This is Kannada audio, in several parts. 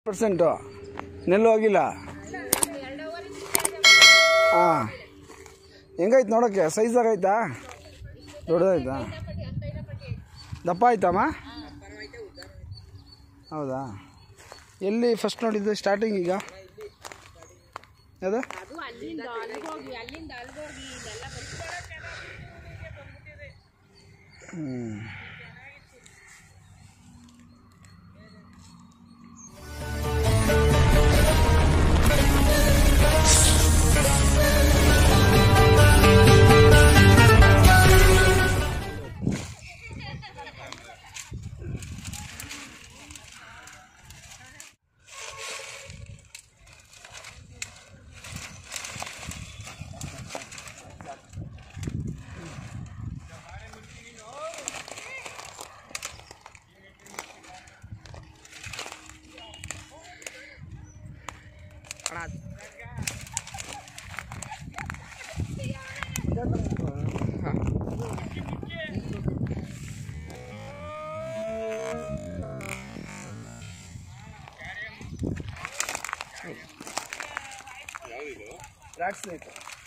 ಪರ್ಸೆಂಟು ನೆಲ್ಲು ಹೋಗಿಲ್ಲ ಹಾಂ ಹೆಂಗೈತೆ ನೋಡೋಕ್ಕೆ ಸೈಜ್ ಆಗೈತಾ ದೊಡ್ಡದಾಯ್ತಾ ದಪ್ಪ ಆಯ್ತಮ್ಮ ಹೌದಾ ಎಲ್ಲಿ ಫಸ್ಟ್ ನೋಡಿದ್ದು ಸ್ಟಾರ್ಟಿಂಗ್ ಈಗ ಅದು ಅದು ಅಲ್ಲಿಂದ ಅಲ್ಲಿಗೆ ಹೋಗಿ ಅಲ್ಲಿಂದ ಅಲ್ಲಿಗೆ ಹೋಗಿ ಇಲ್ಲೆಲ್ಲ ಹ್ಞೂ ರಾಟ್ ಸ್ನೇಕ್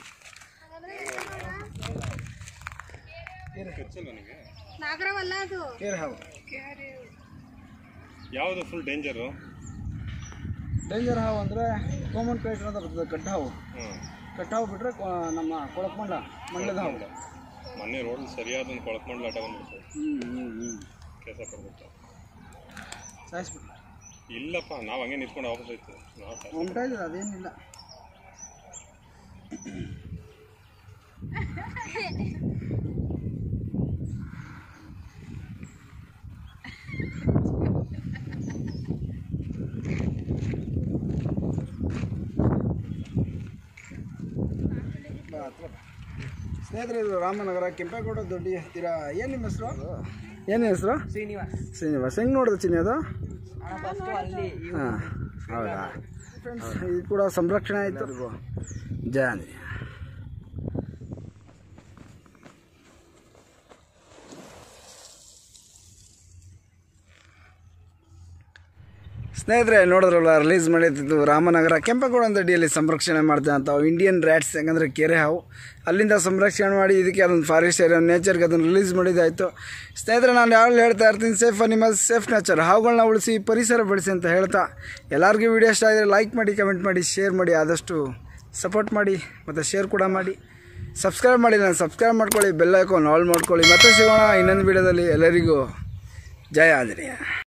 ನಾಗರವಲ್ಲ ಅದು ಕೇರ್ ಹಾವು ಯಾವುದು ಫುಲ್ ಡೇಂಜರು ಡೇಂಜರ್ ಹಾವು ಅಂದರೆ ಕಾಮನ್ ಕ್ರೈಟ್ ಅಂತ ಬರ್ತದೆ ಕಟ್ಟ ಹಾವು ಹ್ಞೂ ಕಟ್ಟ ಹಾವು ಬಿಟ್ಟರೆ ನಮ್ಮ ಕೊಳಕ್ಮಂಡ ಮಂಡ್ಯದ ಹಾವು ಮೊನ್ನೆ ರೋಡ್ ಸರಿಯಾದ ಒಂದು ಕೊಳಕ್ಮಂಡ್ಲ ಆಟ ಬಂದ್ಬಿಟ್ಟು ಹ್ಞೂ ಹ್ಞೂ ಹ್ಞೂ ಕೆಲಸ ಪಡ್ಬಿಟ್ಟು ಸಾಯಿಸ್ಬಿಟ್ರು ಇಲ್ಲಪ್ಪ ನಾವು ಹಂಗೆ ನಿಂತ್ಕೊಂಡು ವಾಪಸ್ ಹೋಯ್ತು ನಾವು ಸಾಯ್ತು. ಹೊಂಟ ಇದ್ರೆ ಅದೇನಿಲ್ಲ ಬಾ, ಹತ್ರ ಬಾ. ಸ್ನೇಹಿತರೆ ಇದು ರಾಮನಗರ ಕೆಂಪೇಗೌಡ ದೊಡ್ಡಿ ಹತ್ತಿರ ಏನು ನಿಮ್ಮ ಹೆಸರು ಏನು ಹೆಸರು ಶ್ರೀನಿವಾಸ್ ಶ್ರೀನಿವಾಸ್ ಹೆಂಗೆ ನೋಡಿದೆ ಚಿನ್ನಿ ಅದು ಅಣ್ಣ ಫಸ್ಟು ಅಲ್ಲಿ ಹಾಂ ಹೌದಾ ಫ್ರೆಂಡ್ಸ್ ಇದು ಕೂಡ ಸಂರಕ್ಷಣೆ ಆಯಿತು ಜಯ ಆಂಜನೇಯ ಸ್ನೇಹಿತರೆ ನೋಡಿದ್ರಲ್ಲ ರಿಲೀಸ್ ಮಾಡಿದ್ದು ರಾಮನಗರ ಕೆಂಪೇಗೌಡ ದಡ್ಡಿಯಲ್ಲಿ ಸಂರಕ್ಷಣೆ ಮಾಡ್ತಾ ಅಂತ ಇಂಡಿಯನ್ ರ್ಯಾಟ್ಸ್ ಹೆಂಗಂದ್ರೆ ಕೆರೆ ಹಾವು ಅಲ್ಲಿಂದ ಸಂರಕ್ಷಣೆ ಮಾಡಿ ಇದಕ್ಕೆ ಅದೊಂದು ಫಾರೆಸ್ಟ್ ಏರಿಯಾ ನೇಚರ್ಗೆ ಅದನ್ನು ರಿಲೀಸ್ ಮಾಡಿದ್ದಾಯಿತು ಸ್ನೇಹಿತರೆ ನಾನು ಯಾವಾಗಲೂ ಹೇಳ್ತಾ ಇರ್ತೀನಿ ಸೇಫ್ ಅನಿಮಲ್ಸ್ ಸೇಫ್ ನೇಚರ್ ಹಾವುಗಳನ್ನ ಉಳಿಸಿ ಪರಿಸರ ಬೆಳೆಸಿ ಅಂತ ಹೇಳ್ತಾ ಎಲ್ಲರಿಗೂ ವಿಡಿಯೋ ಇಷ್ಟ ಆದರೆ ಲೈಕ್ ಮಾಡಿ ಕಮೆಂಟ್ ಮಾಡಿ ಶೇರ್ ಮಾಡಿ ಆದಷ್ಟು ಸಪೋರ್ಟ್ ಮಾಡಿ ಮತ್ತು ಶೇರ್ ಕೂಡ ಮಾಡಿ ಸಬ್ಸ್ಕ್ರೈಬ್ ಮಾಡಿ ನಾನು ಸಬ್ಸ್ಕ್ರೈಬ್ ಮಾಡ್ಕೊಳ್ಳಿ ಬೆಲ್ ಐಕಾನ್ ಆಲ್ ಮಾಡ್ಕೊಳ್ಳಿ ಮತ್ತೆ ಸಿಗೋಣ ಇನ್ನೊಂದು ವಿಡಿಯೋದಲ್ಲಿ ಎಲ್ಲರಿಗೂ ಜಯ ಆಂಜನೇಯ